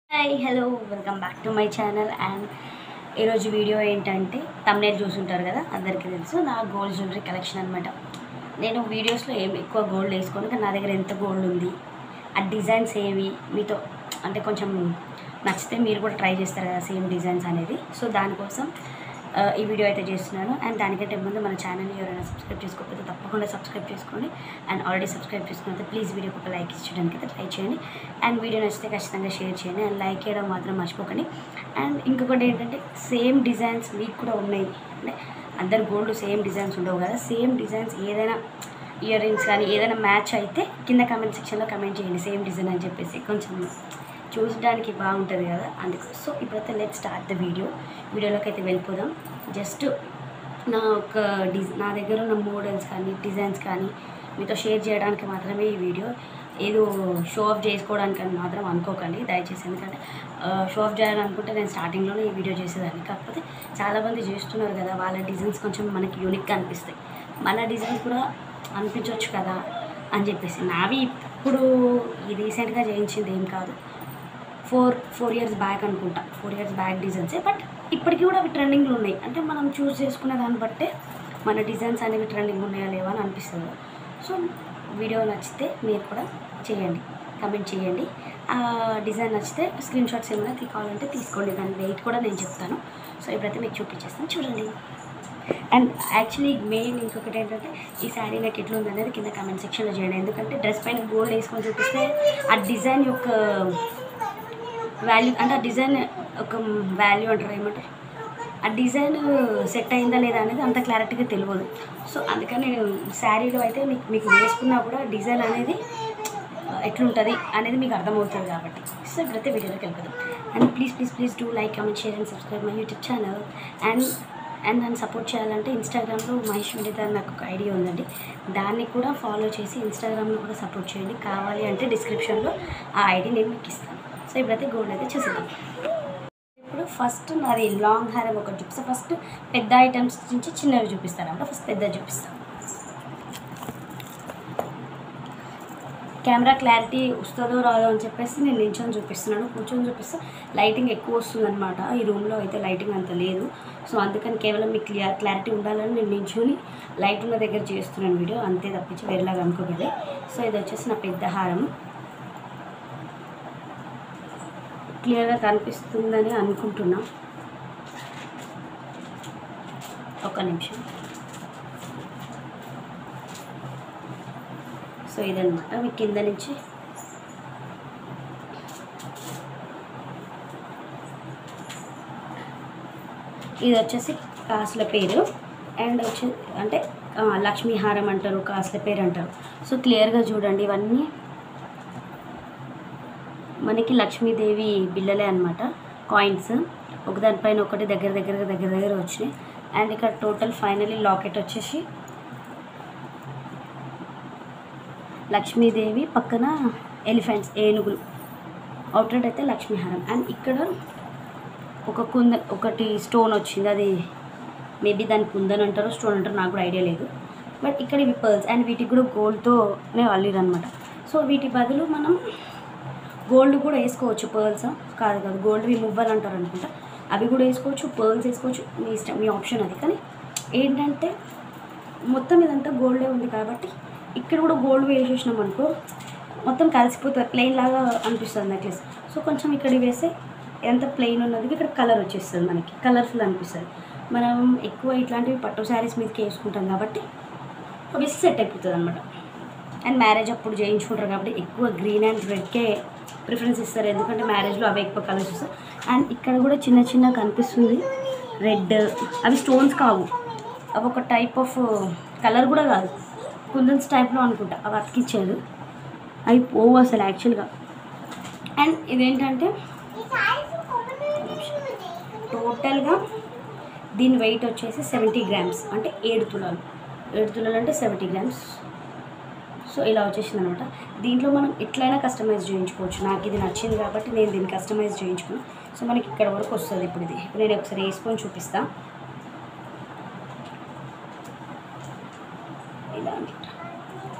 Hi hello welcome back to my channel and ఈరోజు video ఏంటంటే thumbnail చూసుంటారు కదా అందరికీ తెలుసు నా గోల్డ్ జ్యువెలరీ కలెక్షన్ అనమాట నేను వీడియోస్లో ఏం ఎక్కువ గోల్డ్ వేసుకోను కానీ నా దగ్గర ఎంత గోల్డ్ ఉంది ఆ డిజైన్స్ ఏవి మీతో అంటే కొంచెం నచ్చితే మీరు కూడా ట్రై చేస్తారు కదా సేమ్ డిజైన్స్ అనేది సో దానికోసం ఆ, ఈ వీడియో అయితే చేస్తున్నాను అండ్ దానికంటే ముందు మన ఛానల్ని ఎవరైనా సబ్స్క్రైబ్ చేసుకోకపోతే తప్పకుండా సబ్స్క్రైబ్ చేసుకోండి అండ్ ఆల్రెడీ సబ్స్క్రైబ్ చేసుకున్నైతే ప్లీజ్ వీడియోకి ఒక లైక్ ఇచ్చడానికి అయితే ట్రై చేయండి అండ్ వీడియో నచ్చితే ఖచ్చితంగా షేర్ చేయండి అండ్ లైక్ చేయడం మాత్రం మర్చిపోకండి అండ్ ఇంకొకటి ఏంటంటే సేమ్ డిజైన్స్ మీకు కూడా ఉన్నాయి అంటే అందరు గోల్డ్ సేమ్ డిజైన్స్ ఉండవు కదా సేమ్ డిజైన్స్ ఏదైనా ఇయర్ రింగ్స్ కానీ ఏదైనా మ్యాచ్ అయితే కింద కమెంట్ సెక్షన్లో కమెంట్ చేయండి సేమ్ డిజైన్ అని చెప్పేసి కొంచెం చూసడానికి బాగుంటుంది కదా అందుకు సో ఇప్పుడైతే లెట్ స్టార్ట్ ద వీడియో వీడియోలోకి అయితే వెళ్ళిపోదాం జస్ట్ నా ఒక డిజ్ నా దగ్గర ఉన్న మోడల్స్ కానీ డిజైన్స్ కానీ మీతో షేర్ చేయడానికి మాత్రమే ఈ వీడియో ఏదో షో ఆఫ్ చేసుకోవడానికి అని మాత్రం అనుకోకండి దయచేసి ఎందుకంటే షో ఆఫ్ చేయాలనుకుంటే నేను స్టార్టింగ్లోనే ఈ వీడియో చేసేదాన్ని కాకపోతే చాలామంది చేస్తున్నారు కదా వాళ్ళ డిజైన్స్ కొంచెం మనకి యూనిక్గా అనిపిస్తాయి మన డిజైన్స్ కూడా అనిపించవచ్చు కదా అని చెప్పేసి నావి ఇప్పుడు ఈ రీసెంట్గా చేయించింది ఏం కాదు ఫోర్ ఫోర్ ఇయర్స్ బ్యాక్ అనుకుంటా ఫోర్ ఇయర్స్ బ్యాక్ డిజైన్సే బట్ ఇప్పటికీ కూడా అవి ట్రెండింగ్లో ఉన్నాయి అంటే మనం చూస్ చేసుకునే దాన్ని బట్టే మన డిజైన్స్ అనేవి ట్రెండింగ్ ఉన్నాయా లేవా అని అనిపిస్తుంది సో వీడియో నచ్చితే మీరు కూడా చేయండి కమెంట్ చేయండి ఆ డిజైన్ నచ్చితే స్క్రీన్ షాట్స్ ఏమైనా తీ- కావాలంటే తీసుకోండి దాని వెయిట్ కూడా నేను చెప్తాను సో ఇప్పుడైతే మీకు చూపించేస్తాను చూడండి అండ్ యాక్చువల్లీ మెయిన్ ఇంకొకటి ఏంటంటే ఈ శారీ నాకు ఎట్లా ఉంది అనేది కింద కమెంట్ సెక్షన్లో చేయండి ఎందుకంటే డ్రెస్ పైన గోల్డ్ వేసుకొని చూపిస్తే ఆ డిజైన్ యొక్క వాల్యూ అంటే ఆ డిజైన్ ఒక వాల్యూ అంటారు ఏమంటారు ఆ డిజైన్ సెట్ అయిందా లేదా అనేది అంత క్లారిటీగా తెలియదు సో అందుకని నేను శారీలో అయితే మీకు మీకు వేసుకున్నా కూడా డిజైన్ అనేది ఆ, ఎట్లుంటుంది అనేది మీకు అర్థమవుతుంది కాబట్టి సో ఇప్పుడైతే వీడియోలోకి వెళ్ళిపోదాం and please please please do like comment share and subscribe my YouTube channel and and నన్ను సపోర్ట్ చేయాలంటే ఇన్స్టాగ్రామ్లో మహేష్ వినిత అని నాకు ఒక ఐడియా ఉందండి దాన్ని కూడా ఫాలో చేసి ఇన్స్టాగ్రామ్లో కూడా సపోర్ట్ చేయండి కావాలి అంటే డిస్క్రిప్షన్లో ఆ ఐడి నేను మీకు ఇస్తాను సో ఇప్పుడైతే గోల్డ్ అయితే చూసేద్దాం ఇప్పుడు ఫస్ట్ నాది లాంగ్ హారం ఒకటి చూపిస్తా ఫస్ట్ పెద్ద ఐటమ్స్ నుంచి చిన్నవి చూపిస్తాను అన్నమాట ఫస్ట్ పెద్దది చూపిస్తాను కెమెరా క్లారిటీ వస్తుందో రాదో అని చెప్పేసి నేను నిల్చొని చూపిస్తున్నాను కూర్చొని చూపిస్తే లైటింగ్ ఎక్కువ వస్తుందన్నమాట ఈ రూమ్లో అయితే లైటింగ్ అంత లేదు సో అందుకని కేవలం మీకు క్లియర్ క్లారిటీ ఉండాలని నేను నిల్చొని లైట్ ఉన్న దగ్గర చేస్తున్నాను వీడియో అంతే తప్పించి వేరేలాగా అనుకోలేదు సో ఇది వచ్చేసి నా పెద్ద హారం క్లియర్గా కనిపిస్తుందని అనుకుంటున్నా ఒక నిమిషం సో ఇదనమాట మీ కింద నుంచి ఇది వచ్చేసి కాసుల పేరు అండ్ వచ్చి అంటే ఆ, లక్ష్మీహారం అంటారు కాసుల పేరు అంటారు సో క్లియర్గా చూడండి ఇవన్నీ మనకి లక్ష్మీదేవి బిళ్ళలే అనమాట కాయిన్స్ ఒకదానిపైన ఒకటి దగ్గర దగ్గర దగ్గర దగ్గర వచ్చినాయి అండ్ ఇక్కడ టోటల్ ఫైనలీ లాకెట్ వచ్చేసి లక్ష్మీదేవి పక్కన ఎలిఫెంట్స్ ఏనుగులు అవుట్లెట్ అయితే లక్ష్మీహారం అండ్ ఇక్కడ ఒక కుంద ఒకటి స్టోన్ వచ్చింది అది మేబీ దాని కుందన్ అంటారో స్టోన్ అంటారో నాకు కూడా ఐడియా లేదు బట్ ఇక్కడ ఇవి పర్ల్స్ అండ్ వీటికి కూడా గోల్డ్తోనే అల్లిరు అనమాట సో వీటి బదులు మనం గోల్డ్ కూడా వేసుకోవచ్చు పర్ల్స్ కాదు కాదు గోల్డ్ రిమూవల్ అంటారు అనుకుంటా అవి కూడా వేసుకోవచ్చు పర్ల్స్ వేసుకోవచ్చు మీ ఇష్టం మీ ఆప్షన్ అది కానీ ఏంటంటే మొత్తం ఇదంతా గోల్డే ఉంది కాబట్టి ఇక్కడ కూడా గోల్డ్ వేసేసినాం అనుకో మొత్తం కలిసిపోతుంది ప్లెయిన్ లాగా అనిపిస్తుంది నెక్లెస్ సో కొంచెం ఇక్కడ వేస్తే ఎంత ప్లెయిన్ ఉన్నది ఇక్కడ కలర్ వచ్చేస్తుంది మనకి కలర్ఫుల్ అనిపిస్తుంది మనం ఎక్కువ ఇట్లాంటివి పట్టు శారీస్ మీదకి వేసుకుంటాం కాబట్టి అవి సెట్ అయిపోతుంది అనమాట అండ్ మ్యారేజ్ అప్పుడు చేయించుకుంటారు కాబట్టి ఎక్కువ గ్రీన్ అండ్ రెడ్కే ప్రిఫరెన్స్ ఇస్తారు ఎందుకంటే మ్యారేజ్లో అవే ఎక్కువ కలర్స్ ఇస్తారు అండ్ ఇక్కడ కూడా చిన్న చిన్న కనిపిస్తుంది రెడ్ అవి స్టోన్స్ కావు అవి ఒక టైప్ ఆఫ్ కలర్ కూడా కాదు కుందన్స్ టైప్లో అనుకుంటా అవి అతికిచ్చారు అవి పోవు అసలు యాక్చువల్గా అండ్ ఇదేంటంటే టోటల్గా దీని వెయిట్ వచ్చేసి సెవెంటీ గ్రామ్స్ అంటే ఏడు తులాలు ఏడు తులాలు అంటే సెవెంటీ గ్రామ్స్ సో ఇలా వచ్చేసింది అనమాట దీంట్లో మనం ఎట్లయినా కస్టమైజ్ చేయించుకోవచ్చు నాకు ఇది నచ్చింది కాబట్టి నేను దీన్ని కస్టమైజ్ చేయించుకున్నాను సో మనకి ఇక్కడ వరకు వస్తుంది ఇప్పుడు ఇది ఇప్పుడు నేను ఒకసారి వేసుకొని చూపిస్తా ఇలా అనమాట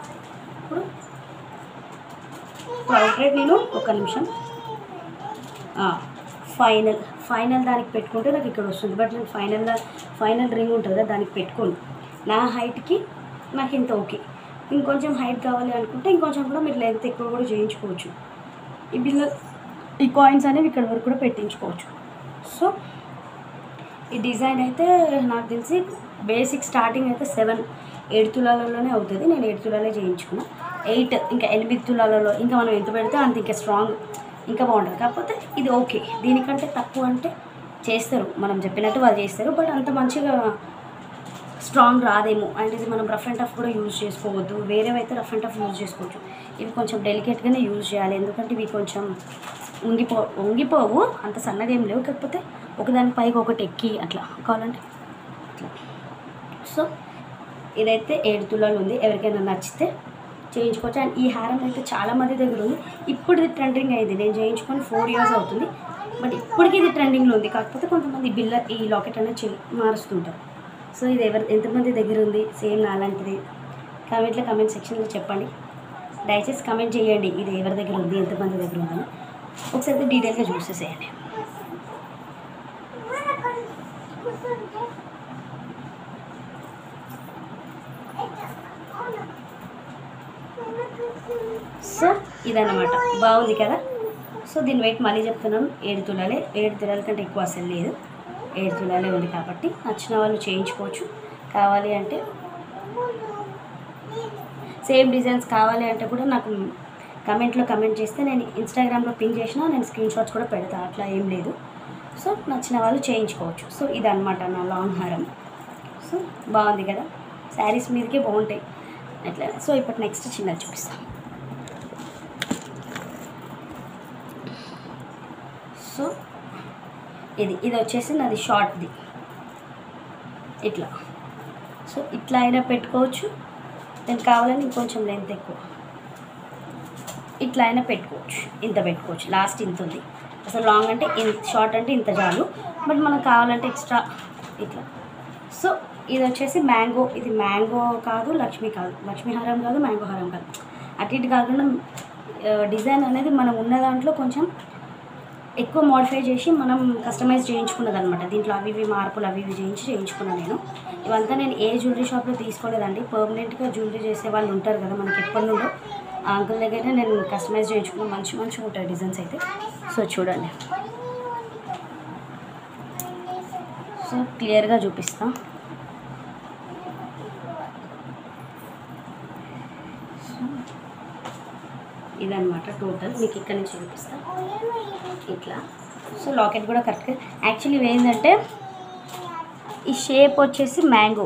ఇప్పుడు ఇప్పుడు అవుట్లెట్ నేను ఒక నిమిషం ఫైనల్ ఫైనల్ దానికి పెట్టుకుంటే నాకు ఇక్కడ వస్తుంది బట్ నేను ఫైనల్ ఫైనల్ రింగ్ ఉంటుంది కదా దానికి పెట్టుకోను నా హైట్కి నాకు ఇంత ఓకే ఇంకొంచెం హైట్ కావాలి అనుకుంటే ఇంకొంచెం కూడా మీరు లెంత్ ఎక్కువ కూడా చేయించుకోవచ్చు ఈ బిల్ల ఈ కాయిన్స్ అనేవి ఇక్కడ వరకు కూడా పెట్టించుకోవచ్చు సో ఈ డిజైన్ అయితే నాకు తెలిసి బేసిక్ స్టార్టింగ్ అయితే సెవెన్ ఏడు తులాలలోనే అవుతుంది నేను ఏడు తులాలే చేయించుకున్నా ఎయిట్ ఇంకా ఎనిమిది తులాలలో ఇంకా మనం ఎంత పెడితే అంత ఇంకా స్ట్రాంగ్ ఇంకా బాగుంటుంది కాకపోతే ఇది ఓకే దీనికంటే తక్కువ అంటే చేస్తారు మనం చెప్పినట్టు వాళ్ళు చేస్తారు బట్ అంత మంచిగా స్ట్రాంగ్ రాదేమో అండ్ ఇది మనం రఫ్ అండ్ టఫ్ కూడా యూజ్ చేసుకోవద్దు వేరేవైతే రఫ్ అండ్ టఫ్ యూజ్ చేసుకోవచ్చు ఇవి కొంచెం డెలికేట్గానే యూజ్ చేయాలి ఎందుకంటే ఇవి కొంచెం ఉంగిపో ఉంగిపోవు అంత సన్నగా ఏం లేవు కాకపోతే ఒకదాని పైకి ఒకటి ఎక్కి అట్లా కావాలంటే అట్లా సో ఇదైతే ఏడు తులాలు ఉంది ఎవరికైనా నచ్చితే చేయించుకోవచ్చు అండ్ ఈ హారం అయితే చాలా మంది దగ్గర ఉంది ఇప్పుడు ఇది ట్రెండింగ్ అయింది నేను చేయించుకొని ఫోర్ ఇయర్స్ అవుతుంది బట్ ఇప్పటికీ ఇది ట్రెండింగ్లో ఉంది కాకపోతే కొంతమంది బిల్ల ఈ లాకెట్ అనేది చే మారుస్తుంటారు సో ఇది ఎవరు ఎంతమంది దగ్గర ఉంది సేమ్ అలాంటిది కామెంట్లో కామెంట్ సెక్షన్లో చెప్పండి దయచేసి కామెంట్ చేయండి ఇది ఎవరి దగ్గర ఉంది ఎంతమంది దగ్గర ఉందని ఒకసారి డీటెయిల్గా చూసేసేయండి సో ఇదన్నమాట బాగుంది కదా సో దీని వెయిట్ మళ్ళీ చెప్తున్నాను ఏడు తులాలే ఏడు తులాల కంటే ఎక్కువ అసలు లేదు ఏడు తులాలే ఉంది కాబట్టి నచ్చిన వాళ్ళు చేయించుకోవచ్చు కావాలి అంటే సేమ్ డిజైన్స్ కావాలి అంటే కూడా నాకు కమెంట్లో కమెంట్ చేస్తే నేను ఇన్స్టాగ్రామ్లో పిన్ చేసినా నేను స్క్రీన్ షాట్స్ కూడా పెడతా అట్లా ఏం లేదు సో నచ్చిన వాళ్ళు చేయించుకోవచ్చు సో ఇదన్నమాట నా లాంగ్ హారం సో బాగుంది కదా శారీస్ మీదకే బాగుంటాయి అట్లా సో ఇప్పుడు నెక్స్ట్ చిన్నది చూపిస్తాను సో ఇది ఇది వచ్చేసి నాది షార్ట్ది ఇట్లా సో ఇట్లా అయినా పెట్టుకోవచ్చు నేను కావాలని ఇంకొంచెం లెంత్ ఎక్కువ ఇట్లా అయినా పెట్టుకోవచ్చు ఇంత పెట్టుకోవచ్చు లాస్ట్ ఇంత ఉంది అసలు లాంగ్ అంటే ఇంత షార్ట్ అంటే ఇంత చాలు బట్ మనకు కావాలంటే ఎక్స్ట్రా ఇట్లా సో ఇది వచ్చేసి మ్యాంగో ఇది మ్యాంగో కాదు లక్ష్మీ కాదు లక్ష్మీ హారం కాదు మ్యాంగో హారం కాదు అటు ఇటు కాకుండా డిజైన్ అనేది మనం ఉన్న దాంట్లో కొంచెం ఎక్కువ మోడిఫై చేసి మనం కస్టమైజ్ చేయించుకున్నది అనమాట దీంట్లో అవి ఇవి మార్పులు అవి ఇవి చేయించి చేయించుకున్నాను నేను ఇవంతా నేను ఏ జ్యువెలరీ షాప్లో తీసుకోలేదండి పర్మనెంట్గా జ్యువెలరీ చేసే వాళ్ళు ఉంటారు కదా మనకి ఎప్పటి నుండో ఆ అంకుల్ దగ్గరే నేను కస్టమైజ్ చేయించుకున్న మంచి మంచిగా ఉంటాయి డిజైన్స్ అయితే సో చూడండి సో క్లియర్గా చూపిస్తా సో ఇదన్నమాట టోటల్ మీకు ఇక్కడ నుంచి చూపిస్తా ఇట్లా సో లాకెట్ కూడా కరెక్ట్గా యాక్చువల్లీ ఇవి ఏంటంటే ఈ షేప్ వచ్చేసి మ్యాంగో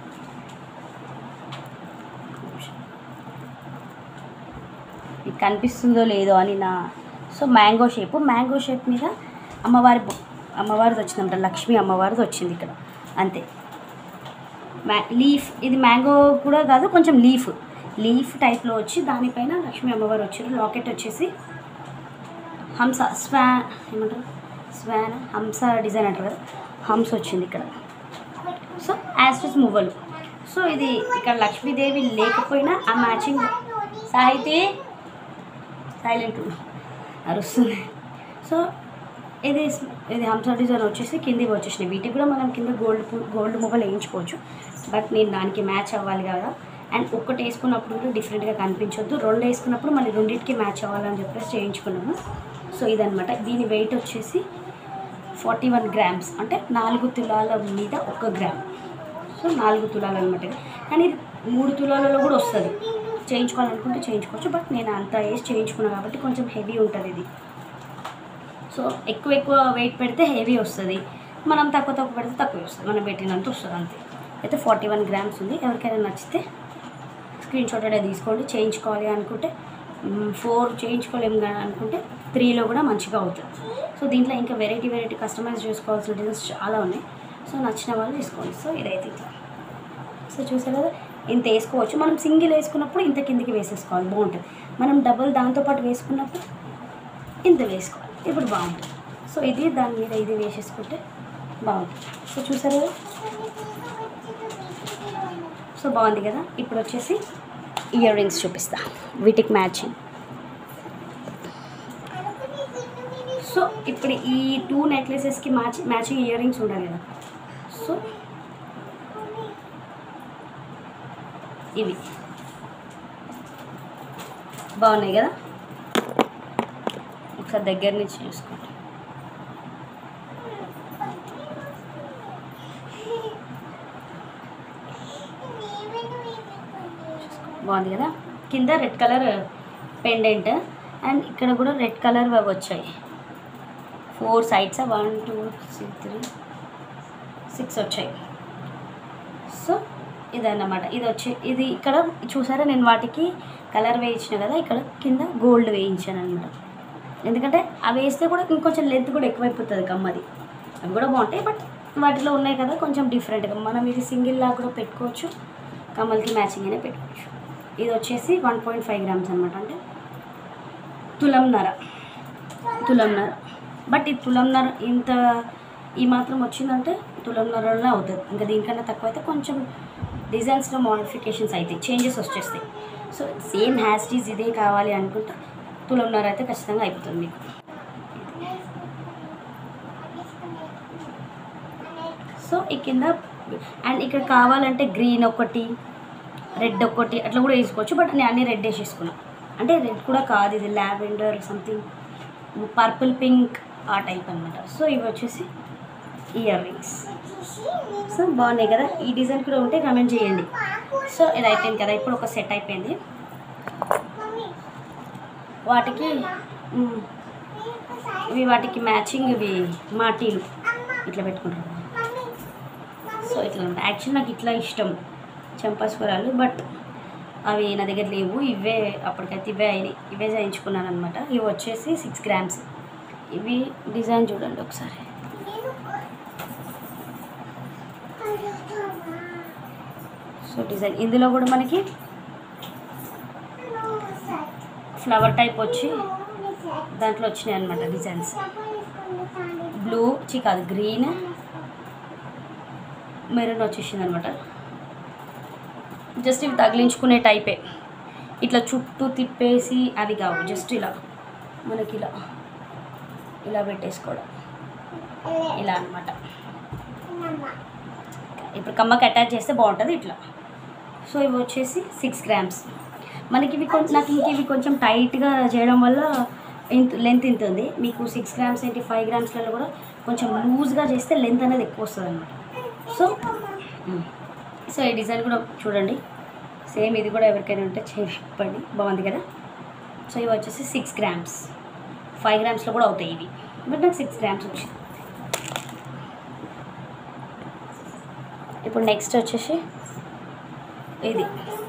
మీకు కనిపిస్తుందో లేదో అని నా so mango shape mango shape మీద అమ్మవారి బొ- అమ్మవారిది వచ్చిందంట లక్ష్మీ అమ్మవారిది వచ్చింది ఇక్కడ అంతే మ్యా లీఫ్ ఇది మ్యాంగో కూడా కాదు కొంచెం లీఫ్ లీఫ్ టైప్లో వచ్చి దానిపైన లక్ష్మీ అమ్మవారు వచ్చారు లాకెట్ వచ్చేసి హంస స్వా ఏమంటారు స్వాన్ హంస డిజైన్ అంటారు కదా హంస వచ్చింది ఇక్కడ సో యాస్టిస్ మువ్వలు సో ఇది ఇక్కడ లక్ష్మీదేవి లేకపోయినా ఆ మ్యాచింగ్ సాహితీ సైలెంట్ అరుస్తుంది సో ఇది ఇది హంస డిజైన్ వచ్చేసి కిందికి వచ్చేసినాయి వీటికి కూడా మనం కింద గోల్డ్ పు- గోల్డ్ మొబైల్ వేయించుకోవచ్చు బట్ నేను దానికి మ్యాచ్ అవ్వాలి కదా అండ్ ఒక్కటి వేసుకున్నప్పుడు కూడా డిఫరెంట్గా కనిపించొద్దు రెండు వేసుకున్నప్పుడు మళ్ళీ రెండింటికి మ్యాచ్ అవ్వాలని చెప్పేసి చేయించుకున్నాను సో ఇదనమాట దీని వెయిట్ వచ్చేసి ఫార్టీ వన్ గ్రామ్స్ అంటే నాలుగు తులాల మీద ఒక గ్రామ్ సో నాలుగు తులాలు అనమాట ఇది. కానీ ఇది మూడు తులాలలో కూడా వస్తుంది చేయించుకోవాలనుకుంటే చేయించుకోవచ్చు బట్ నేను అంత వేసి చేయించుకున్నాను కాబట్టి కొంచెం హెవీ ఉంటుంది ఇది సో ఎక్కువ ఎక్కువ వెయిట్ పెడితే హెవీ వస్తుంది మనం తక్కువ తక్కువ పెడితే తక్కువ వస్తుంది మనం పెట్టినంత వస్తుంది అంతే అయితే ఫార్టీ వన్ గ్రామ్స్ ఉంది ఎవరికైనా నచ్చితే స్క్రీన్ షాట్ అనేది తీసుకోండి చేయించుకోవాలి అనుకుంటే ఫోర్ చేయించుకోలేము కానీ అనుకుంటే త్రీలో కూడా మంచిగా అవుతుంది సో దీంట్లో ఇంకా వెరైటీ వెరైటీ కస్టమైజ్ చేసుకోవాల్సిన డిజైన్స్ చాలా ఉన్నాయి సో నచ్చిన వాళ్ళు తీసుకోండి సో ఇదైతే ఇట్లా సో చూసారు కదా ఇంత వేసుకోవచ్చు మనం సింగిల్ వేసుకున్నప్పుడు ఇంత కిందికి వేసేసుకోవాలి బాగుంటుంది మనం డబుల్ దాంతోపాటు వేసుకున్నప్పుడు ఇంత వేసుకోవాలి ఇప్పుడు బాగుంటుంది సో ఇది దాని మీద ఇది వేసేసుకుంటే బాగుంటుంది సో చూసారు కదా సో బాగుంది కదా ఇప్పుడు వచ్చేసి ఇయర్ రింగ్స్ చూపిస్తా వీటికి మ్యాచింగ్ సో ఇప్పుడు ఈ టూ నెక్లెసెస్కి మ్యాచ్ మ్యాచింగ్ ఇయర్ రింగ్స్ ఉండాలి కదా సో ఇవి బాగున్నాయి కదా ఒకసారి దగ్గర నుంచి చూసుకోండి బాగుంది కదా కింద రెడ్ కలర్ పెండెంట్ అండ్ ఇక్కడ కూడా రెడ్ కలర్ అవి వచ్చాయి four sides one two six three six వచ్చాయి సో ఇదన్నమాట ఇది వచ్చి ఇది ఇక్కడ చూసారా నేను వాటికి కలర్ వేయించిన కదా ఇక్కడ కింద గోల్డ్ వేయించాను అనమాట ఎందుకంటే అవి వేస్తే కూడా ఇంకొంచెం లెంత్ కూడా ఎక్కువైపోతుంది కమ్మది అవి కూడా బాగుంటాయి బట్ వాటిలో ఉన్నాయి కదా కొంచెం డిఫరెంట్గా మనం ఇది సింగిల్ లా కూడా పెట్టుకోవచ్చు కమ్మలకి మ్యాచింగ్ అయినా పెట్టుకోవచ్చు ఇది వచ్చేసి వన్ పాయింట్ ఫైవ్ గ్రామ్స్ అనమాట అంటే తులంన్నర తులంన్నర బట్ ఈ తులంన్నర ఇంత ఈ మాత్రం వచ్చిందంటే తులంన్నరలో అవుతుంది ఇంకా దీనికన్నా తక్కువ అయితే కొంచెం డిజైన్స్లో మోడిఫికేషన్స్ అవుతాయి చేంజెస్ వచ్చేస్తాయి సో సేమ్ హ్యాస్టీస్ ఇదే కావాలి అనుకుంటే తులంన్నర అయితే ఖచ్చితంగా అయిపోతుంది మీకు సో ఈ కింద అండ్ ఇక్కడ కావాలంటే గ్రీన్ ఒకటి రెడ్ ఒకటి అట్లా కూడా వేసుకోవచ్చు బట్ నేను అన్ని రెడ్ వేసేసుకున్నా అంటే రెడ్ కూడా కాదు ఇది లావెండర్ సంథింగ్ పర్పుల్ పింక్ ఆ టైప్ అనమాట సో ఇవి వచ్చేసి ఇయర్ రింగ్స్ సో బాగున్నాయి కదా ఈ డిజైన్ కూడా ఉంటే కమెంట్ చేయండి సో ఇది అయిపోయింది కదా ఇప్పుడు ఒక సెట్ అయిపోయింది వాటికి మ్, ఇవి వాటికి మ్యాచింగ్ ఇవి మాటీలు ఇట్లా పెట్టుకుంటారు సో ఇట్లా ఉంటాయి యాక్చువల్ నాకు ఇట్లా ఇష్టం చంపాస్వరాలు బట్ అవి నా దగ్గర లేవు ఇవే అప్పటికైతే ఇవే అయినాయి ఇవే చేయించుకున్నాను అనమాట ఇవి వచ్చేసి సిక్స్ గ్రామ్స్ ఇవి డిజైన్ చూడండి ఒకసారి సో డిజైన్ ఇందులో కూడా మనకి ఫ్లవర్ టైప్ వచ్చి దాంట్లో వచ్చినాయి అనమాట డిజైన్స్ బ్లూ చి కాదు గ్రీన్ మెరూన్ వచ్చేసింది అనమాట జస్ట్ ఇవి తగిలించుకునే టైపే ఇట్లా చుట్టూ తిప్పేసి అవి కావు జస్ట్ ఇలా మనకి ఇలా ఇలా పెట్టేసుకోవడం ఇలా అనమాట ఇప్పుడు కమ్మకి అటాచ్ చేస్తే బాగుంటుంది ఇట్లా సో ఇవి వచ్చేసి సిక్స్ గ్రామ్స్ మనకి ఇవి కొంచెం నాకు ఇంక ఇవి కొంచెం టైట్గా చేయడం వల్ల ఇంత లెంత్ ఇంత ఉంది మీకు సిక్స్ గ్రామ్స్ ఏంటి ఫైవ్ గ్రామ్స్లలో కూడా కొంచెం లూజ్గా చేస్తే లెంత్ అనేది ఎక్కువ వస్తుంది అనమాట సో మ్. సో ఈ డిజైన్ కూడా చూడండి సేమ్ ఇది కూడా ఎవరికైనా ఉంటే చెప్పండి బాగుంది కదా సో ఇవి వచ్చేసి సిక్స్ గ్రామ్స్ ఫైవ్ గ్రామ్స్లో కూడా అవుతాయి ఇవి బట్ నాకు సిక్స్ గ్రామ్స్ వచ్చింది ఇప్పుడు నెక్స్ట్ వచ్చేసి ఇది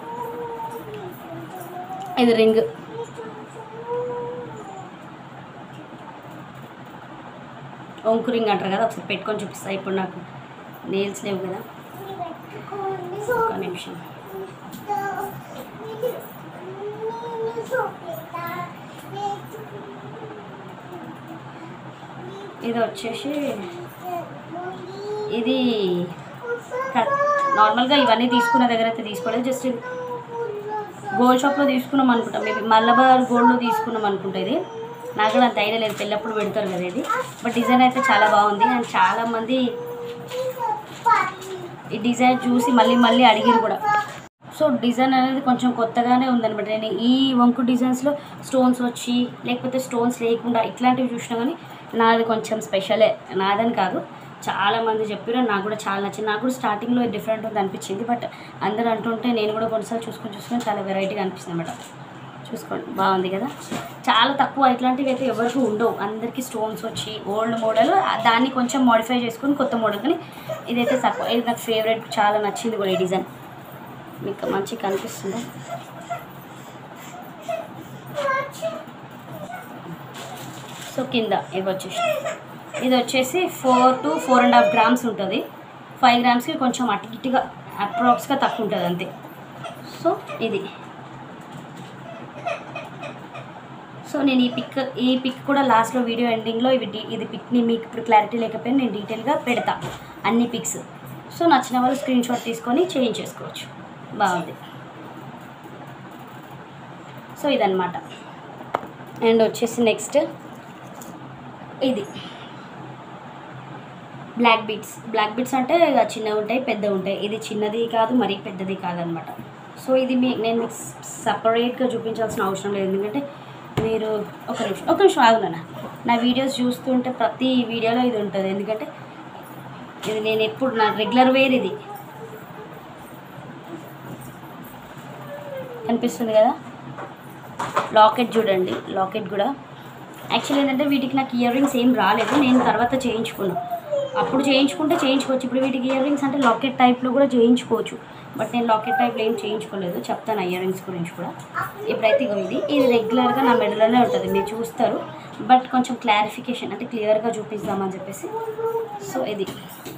ఇది రింగ్ ఒంకు రింగ్ అంటారు కదా ఒకసారి పెట్టుకొని చూపిస్తా ఇప్పుడు నాకు నేల్స్ లేవు కదా ఒక నిమిషం ఇది వచ్చేసి ఇది క- నార్మల్గా ఇవన్నీ తీసుకున్న దగ్గర అయితే తీసుకోలేదు జస్ట్ గోల్డ్ షాప్లో తీసుకున్నాం అనుకుంటాం మేబీ మల్లబార్ గోల్డ్లో తీసుకున్నాం అనుకుంటా ఇది నాకు కూడా అంత ఐడియా లేదు పెళ్ళప్పుడు పెడతారు కదా ఇది బట్ డిజైన్ అయితే చాలా బాగుంది అండ్ చాలామంది ఈ డిజైన్ చూసి మళ్ళీ మళ్ళీ అడిగిరు కూడా సో డిజైన్ అనేది కొంచెం కొత్తగానే ఉందన్నమాట నేను ఈ వంకు డిజైన్స్లో స్టోన్స్ వచ్చి లేకపోతే స్టోన్స్ లేకుండా ఇట్లాంటివి చూసినా కానీ నాది కొంచెం స్పెషలే నాదని కాదు చాలా మంది చెప్పారు నాకు కూడా చాలా నచ్చింది నాకు కూడా స్టార్టింగ్లో డిఫరెంట్ ఉంది అనిపించింది బట్ అందరూ అంటుంటే నేను కూడా కొన్నిసార్లు చూసుకొని చూసుకొని చాలా వెరైటీగా అనిపిస్తుంది అనమాట చూసుకోండి బాగుంది కదా చాలా తక్కువ ఇట్లాంటివి అయితే ఎవరికి ఉండవు అందరికీ స్టోన్స్ వచ్చి ఓల్డ్ మోడల్ దాన్ని కొంచెం మోడిఫై చేసుకొని కొత్త మోడల్ కానీ ఇదైతే తక్కువ ఇది నాకు ఫేవరెట్ చాలా నచ్చింది కూడా ఈ డిజైన్ మీకు మంచిగా కనిపిస్తుందా సో కింద ఇవి వచ్చేసి ఇది వచ్చేసి four to four and half grams ఉంటుంది ఫైవ్ గ్రామ్స్కి కొంచెం అటు ఇటుగా అప్రాక్స్గా తక్కువ ఉంటుంది అంతే సో ఇది సో నేను ఈ పిక్ ఈ పిక్ కూడా లాస్ట్లో వీడియో ఎండింగ్లో ఇవి డీ- ఇది పిక్ని మీకు ఇప్పుడు క్లారిటీ లేకపోయినా నేను డీటెయిల్గా పెడతా అన్ని పిక్స్ సో నచ్చిన వాళ్ళు స్క్రీన్ షాట్ తీసుకొని చేంజ్ చేసుకోవచ్చు బాగుంది సో ఇదన్నమాట అండ్ వచ్చేసి నెక్స్ట్ ఇది బ్లాక్ బీట్స్ బ్లాక్ బీట్స్ అంటే ఇక చిన్నవి ఉంటాయి పెద్దవి ఉంటాయి ఇది చిన్నది కాదు మరీ పెద్దది కాదనమాట సో ఇది మీ నేను మీకు సపరేట్గా చూపించాల్సిన అవసరం లేదు ఎందుకంటే మీరు ఒక నిమిషం ఒక నిమిషం ఆగునా నా వీడియోస్ చూస్తుంటే ప్రతి వీడియోలో ఇది ఉంటుంది ఎందుకంటే ఇది నేను ఎప్పుడు నా రెగ్యులర్ వేర్ ఇది కనిపిస్తుంది కదా లాకెట్ చూడండి లాకెట్ కూడా యాక్చువల్లీ ఏంటంటే వీటికి నాకు ఇయర్ రింగ్స్ ఏం రాలేదు నేను తర్వాత చేయించుకున్నాను అప్పుడు చేయించుకుంటే చేయించుకోవచ్చు ఇప్పుడు వీటికి ఇయర్ రింగ్స్ అంటే లాకెట్ టైప్లో కూడా చేయించుకోవచ్చు బట్ నేను లాకెట్ టైప్లో ఏం చేయించుకోలేదు చెప్తాను ఇయర్ రింగ్స్ గురించి కూడా ఇప్పుడైతే ఇగో ఇది ఇది రెగ్యులర్గా నా మెడలోనే ఉంటుంది మీరు చూస్తారు బట్ కొంచెం క్లారిఫికేషన్ అంటే క్లియర్గా చూపిద్దామని చెప్పేసి సో ఇది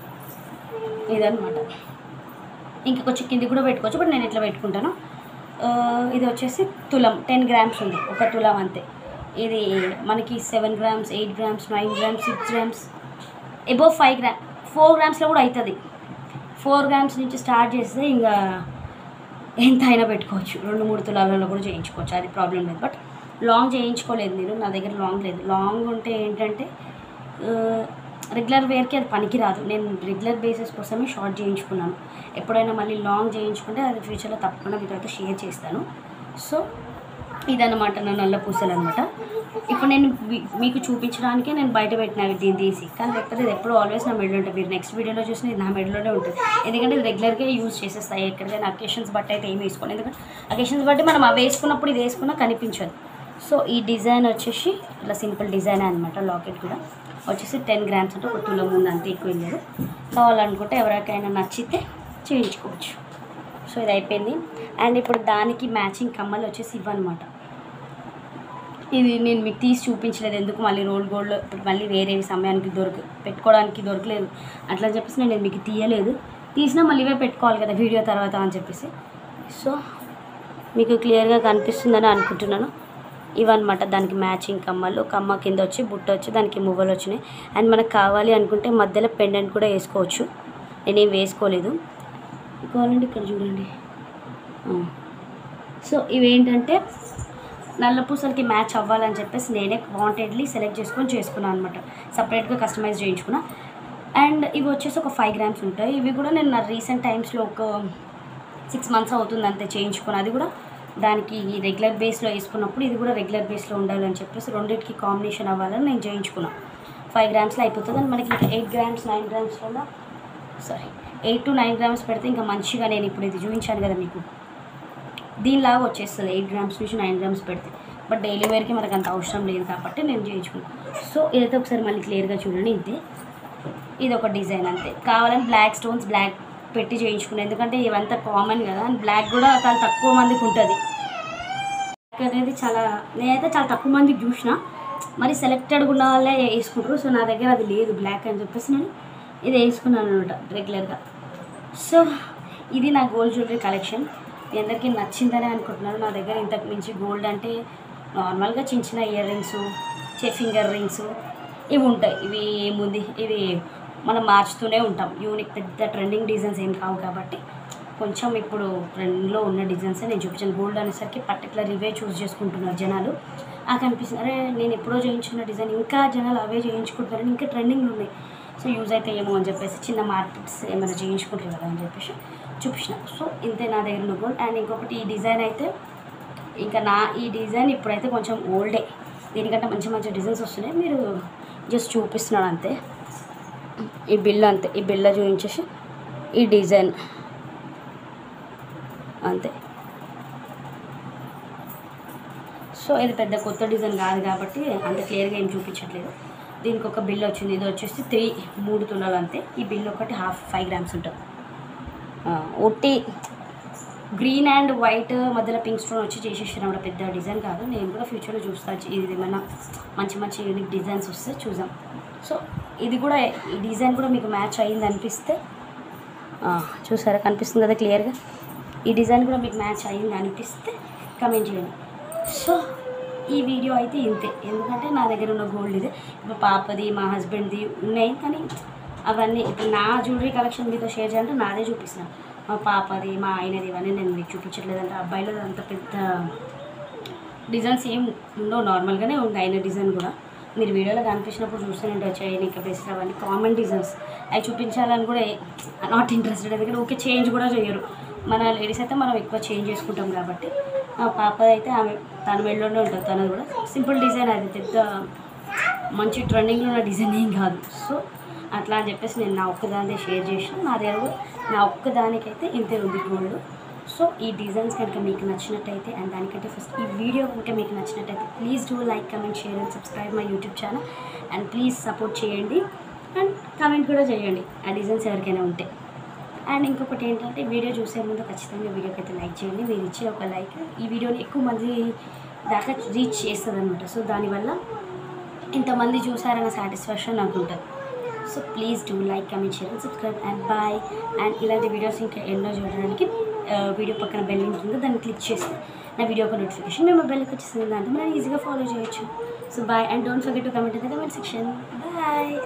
ఇదనమాట ఇంకా కొంచెం కింది కూడా పెట్టుకోవచ్చు బట్ నేను ఇట్లా పెట్టుకుంటాను ఆ, ఇది వచ్చేసి తులం టెన్ గ్రామ్స్ ఉంది ఒక తులం అంతే ఇది మనకి seven grams eight grams nine grams six grams above five gram four గ్రామ్స్లో కూడా అవుతుంది ఫోర్ గ్రామ్స్ నుంచి స్టార్ట్ చేస్తే ఇంకా ఎంత అయినా పెట్టుకోవచ్చు రెండు మూడు తులాలలో కూడా చేయించుకోవచ్చు అది ప్రాబ్లం లేదు బట్ లాంగ్ చేయించుకోలేదు నేను నా దగ్గర లాంగ్ లేదు లాంగ్ ఉంటే ఏంటంటే రెగ్యులర్ వేర్కి అది పనికిరాదు నేను రెగ్యులర్ బేసిస్ కోసమే షార్ట్ చేయించుకున్నాను ఎప్పుడైనా మళ్ళీ లాంగ్ చేయించుకుంటే అది ఫ్యూచర్లో తప్పకుండా మీతో అయితే షేర్ చేస్తాను సో ఇదన్నమాట నా నల్ల పూసలు అనమాట ఇప్పుడు నేను మీ- మీకు చూపించడానికే నేను బయట పెట్టిన అవి దీన్ని తీసి కానీ లేకపోతే ఇది ఎప్పుడు ఆల్వేస్ నా మెడలో ఉంటుంది మీరు నెక్స్ట్ వీడియోలో చూసిన ఇది నా మెడలోనే ఉంటుంది ఎందుకంటే ఇది రెగ్యులర్గా యూజ్ చేసేస్తాయి ఎక్కడికైనా అకేషన్స్ బట్టి అయితే ఏమి వేసుకోండి ఎందుకంటే అకేషన్స్ బట్టి మనం అవి వేసుకున్నప్పుడు ఇది వేసుకున్నా కనిపించదు సో ఈ డిజైన్ వచ్చేసి ఇట్లా సింపుల్ డిజైన్ అనమాట లాకెట్ కూడా వచ్చేసి టెన్ గ్రామ్స్ అంటే ఒక తులం ఉంది అంతే ఎక్కువ ఏం లేదు కావాలనుకుంటే ఎవరికైనా నచ్చితే చేయించుకోవచ్చు సో ఇది అయిపోయింది అండ్ ఇప్పుడు దానికి మ్యాచింగ్ కమ్మలు వచ్చేసి ఇవ్వనమాట ఇది నేను మీకు తీసి చూపించలేదు ఎందుకు మళ్ళీ రోల్ గోల్డ్ ఇప్పుడు మళ్ళీ వేరే సమయానికి దొరక పెట్టుకోవడానికి దొరకలేదు అట్లా అని చెప్పేసి నేను మీకు తీయలేదు తీసినా మళ్ళీ ఇవే పెట్టుకోవాలి కదా వీడియో తర్వాత అని చెప్పేసి సో మీకు క్లియర్గా కనిపిస్తుందని అనుకుంటున్నాను ఇవన్నమాట దానికి మ్యాచింగ్ కమ్మలు కమ్మ కింద వచ్చి బుట్ట వచ్చి దానికి మువ్వలు వచ్చినాయి అండ్ మనకు కావాలి అనుకుంటే మధ్యలో పెండెంట్ కూడా వేసుకోవచ్చు నేనేం వేసుకోలేదు కావాలంటే ఇక్కడ చూడండి ఆ. సో ఇవేంటంటే నల్ల పూసలకి మ్యాచ్ అవ్వాలని చెప్పేసి నేనే వాంటెడ్లీ సెలెక్ట్ చేసుకొని చేసుకున్నాను అనమాట సపరేట్గా కస్టమైజ్ చేయించుకున్నా అండ్ ఇవి వచ్చేసి ఒక ఫైవ్ గ్రామ్స్ ఉంటాయి ఇవి కూడా నేను నా రీసెంట్ టైమ్స్లో ఒక సిక్స్ మంత్స్ అవుతుంది అంతే చేయించుకుని అది కూడా దానికి రెగ్యులర్ బేస్లో వేసుకున్నప్పుడు ఇది కూడా రెగ్యులర్ బేస్లో ఉండాలని చెప్పేసి రెండింటికి కాంబినేషన్ అవ్వాలని నేను చేయించుకున్నాను ఫైవ్ గ్రామ్స్లో అయిపోతుంది అండ్ మనకి ఇంకా ఎయిట్ గ్రామ్స్ నైన్ గ్రామ్స్లో sorry eight to nine grams పెడితే ఇంకా మంచిగా నేను ఇప్పుడు ఇది చూపించాను కదా మీకు దీనిలాగా వచ్చేస్తుంది ఎయిట్ గ్రామ్స్ నుంచి నైన్ గ్రామ్స్ పెడితే బట్ డైలీ వేర్కి మనకు అంత అవసరం లేదు కాబట్టి నేను చేయించుకున్నాను సో ఇదైతే ఒకసారి మళ్ళీ క్లియర్గా చూడండి ఇంతే ఇది ఒక డిజైన్ అంతే కావాలని బ్లాక్ స్టోన్స్ బ్లాక్ పెట్టి చేయించుకున్నాను ఎందుకంటే ఇవంతా కామన్ కదా అండ్ బ్లాక్ కూడా చాలా తక్కువ మందికి ఉంటుంది బ్లాక్ అనేది చాలా నేనైతే చాలా తక్కువ మందికి చూసిన మరి సెలెక్టెడ్గా ఉన్న వాళ్ళే వేసుకుంటారు సో నా దగ్గర అది లేదు బ్లాక్ అని చెప్పేసి నేను ఇది వేసుకున్నాను అనమాట రెగ్యులర్గా సో ఇది నా గోల్డ్ జ్యువెలరీ కలెక్షన్ మీ అందరికీ నచ్చిందని అనుకుంటున్నాను నా దగ్గర ఇంతకు మించి గోల్డ్ అంటే నార్మల్గా చిన్న చిన్న ఇయర్ రింగ్స్ చే ఫింగర్ రింగ్స్ ఇవి ఉంటాయి ఇవి ఏముంది ఇవి మనం మార్చుతూనే ఉంటాం యూనిక్ పెద్ద ట్రెండింగ్ డిజైన్స్ ఏం కావు కాబట్టి కొంచెం ఇప్పుడు ట్రెండ్లో ఉన్న డిజైన్స్ నేను చూపించాను గోల్డ్ అనేసరికి పర్టికులర్ ఇవే చూస్ చేసుకుంటున్నారు జనాలు ఆ కనిపిస్తుంది అరే నేను ఎప్పుడో చేయించుకున్న డిజైన్ ఇంకా జనాలు అవే చేయించుకుంటున్నారు ఇంకా ట్రెండింగ్లు ఉన్నాయి సో యూజ్ అయితే ఏమో అని చెప్పేసి చిన్న మార్కెట్స్ ఏమైనా చేయించుకుంటారు కదా అని చెప్పేసి చూపించిన సో ఇంతే నా దగ్గర ఉన్న గోల్డ్ అండ్ ఇంకొకటి ఈ డిజైన్ అయితే ఇంకా నా ఈ డిజైన్ ఇప్పుడైతే కొంచెం ఓల్డే దీనికంటే మంచి మంచి డిజైన్స్ వస్తున్నాయి మీరు జస్ట్ చూపిస్తున్నాను అంతే ఈ బిల్ అంతే ఈ బిల్ల చూపించేసి ఈ డిజైన్ అంతే సో ఇది పెద్ద కొత్త డిజైన్ కాదు కాబట్టి అంత క్లియర్గా ఏం చూపించట్లేదు దీనికి ఒక బిల్ వచ్చింది ఇది వచ్చేసి త్రీ మూడు తులాలు అంతే ఈ బిల్ ఒకటి హాఫ్ ఫైవ్ గ్రామ్స్ ఉంటుంది ఆ, ఒట్టి గ్రీన్ అండ్ వైట్ మధ్యలో పింక్ స్టోన్ వచ్చి చేసేసిన పెద్ద డిజైన్ కాదు నేను కూడా ఫ్యూచర్లో చూస్తాను ఇది ఏమైనా మంచి మంచి యూనిక్ డిజైన్స్ వస్తే చూద్దాం సో ఇది కూడా ఈ డిజైన్ కూడా మీకు మ్యాచ్ అయ్యింది అనిపిస్తే ఆ, చూసారా కనిపిస్తుంది కదా క్లియర్గా ఈ డిజైన్ కూడా మీకు మ్యాచ్ అయ్యింది అనిపిస్తే కమెంట్ చేయండి సో ఈ వీడియో అయితే ఇంతే ఎందుకంటే నా దగ్గర ఉన్న గోల్డ్ ఇది ఇప్పుడు పాపది మా హస్బెండ్ది ఉన్నాయి కానీ అవన్నీ ఇప్పుడు నా జ్యువెలరీ కలెక్షన్ మీతో షేర్ చేయాలంటే నాదే చూపిస్తున్నాను మా పాపది మా ఆయనది ఇవన్నీ నేను మీకు చూపించట్లేదంటే అబ్బాయిలో అంత పెద్ద డిజైన్స్ ఏం ఉండవు నార్మల్గానే ఉంది ఆయన డిజైన్ కూడా మీరు వీడియోలో కనిపించినప్పుడు చూస్తూనే ఉండొచ్చు నీకు బెస్ట్ అవన్నీ కామన్ డిజైన్స్ అవి చూపించాలని కూడా నాట్ ఇంట్రెస్టెడ్ ఎందుకంటే ఓకే చేంజ్ కూడా చేయరు మన లేడీస్ అయితే మనం ఎక్కువ చేంజ్ చేసుకుంటాం కాబట్టి ఆ పాప అయితే ఆమె తన మెడలోనే ఉంటుంది తనది కూడా సింపుల్ డిజైన్ అది పెద్ద మంచి ట్రెండింగ్లో ఉన్న డిజైన్ ఏం కాదు సో అట్లా అని చెప్పేసి నేను నా ఒక్కదానిదే షేర్ చేసిన నా దగ్గర కూడా నా ఒక్కదానికైతే ఇంతే ఉంది గోల్డ్ సో ఈ డిజైన్స్ కనుక మీకు నచ్చినట్టయితే అండ్ దానికంటే ఫస్ట్ ఈ వీడియో కనుక మీకు నచ్చినట్టయితే please do like comment share and subscribe my YouTube channel and please support చేయండి అండ్ కమెంట్ కూడా చేయండి ఆ డిజైన్స్ ఎవరికైనా ఉంటే అండ్ ఇంకొకటి ఏంటంటే వీడియో చూసే ముందు ఖచ్చితంగా వీడియోకి అయితే లైక్ చేయండి మీరు ఇచ్చే ఒక లైక్ ఈ వీడియోని ఎక్కువ మంది దాకా రీచ్ చేస్తుంది అనమాట సో దానివల్ల ఇంతమంది చూసారన్న సాటిస్ఫాక్షన్ నాకు ఉంటుంది so please do like comment share and subscribe and bye and ఇలాంటి వీడియోస్ ఇంకా ఎన్నో చూడడానికి ఆ, వీడియో పక్కన బెల్ లింక్ ఉంది దాన్ని క్లిక్ చేస్తే నా వీడియో ఒక నోటిఫికేషన్ మీ మొబైల్కి వచ్చేసింది దాంట్లో మనం ఈజీగా ఫాలో చేయొచ్చు so bye and don't forget to comment in the comment section bye